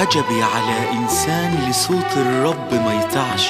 عجبي على إنسان لصوت الرب ما يطعش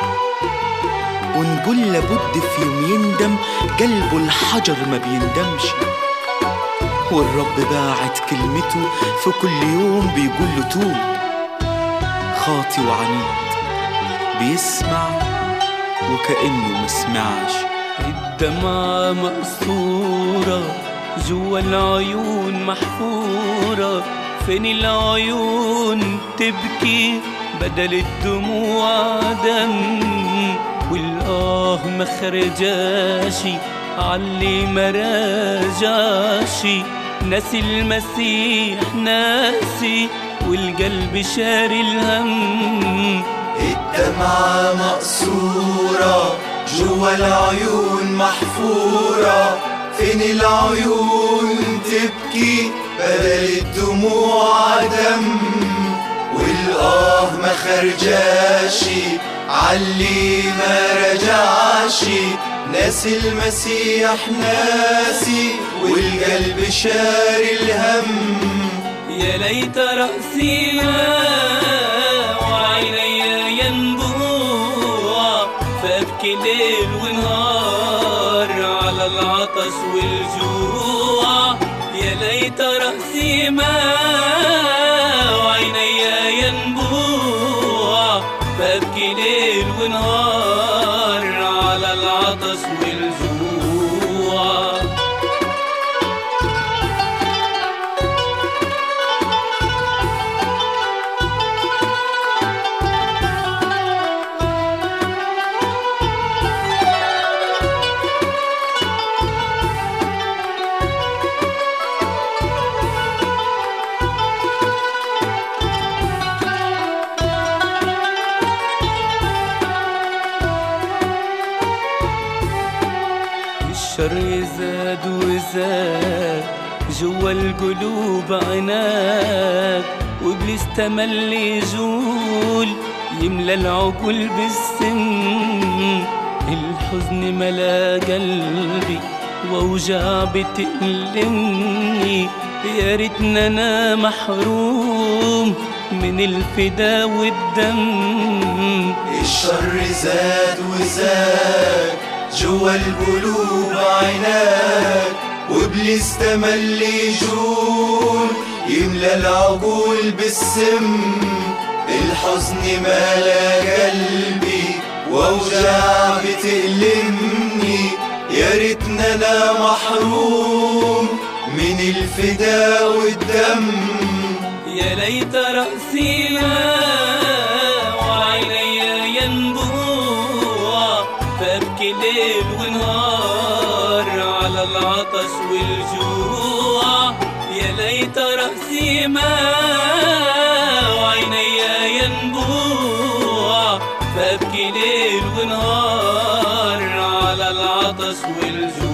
ونقول لابد في يوم يندم قلبه الحجر ما بيندمش والرب باعت كلمته في كل يوم بيقول له توب خاطي وعنيد بيسمع وكأنه ما سمعش الدمعة مقصورة جوا العيون محفورة فين العيون تبكي بدل الدموع دم والآه مخرجاشي علي ما راجعشي ناسي المسيح ناسي والقلب شاري الهم الدمعة مقصورة جوا العيون محفورة فين العيون تبكي بدل الدموع دم والآه ما خرجاشي علي ما رجعشي ناسي المسيح ناسي والقلب شاري الهم يا ليت رأسي ماء وعيني ينبوع فأبكي ليل ونهار على العطش والجوع يا ليت رأسي ماء وعيني ينبوع فأبكي ليل ونهار على العطش والجوع الشر زاد وزاد جوا القلوب عناد وابليس تملي يجول يملى العقول بالسم الحزن ملا قلبي واوجع بتألمني يا ريتنا انا محروم من الفدا والدم الشر زاد وزاد جوا القلوب عناد وابليس تملي جول يملى العقول بالسم الحزن ملا قلبي واوجاع بتألمني يا ريتنا انا محروم من الفدا والدم يا ليت رأسي ماء وعيني ينبوع فأبكي ليل ونهار على العطش والجوع يا ليت رأسي ماء وعيني ينبوع فأبكي ليل ونهار على العطش والجوع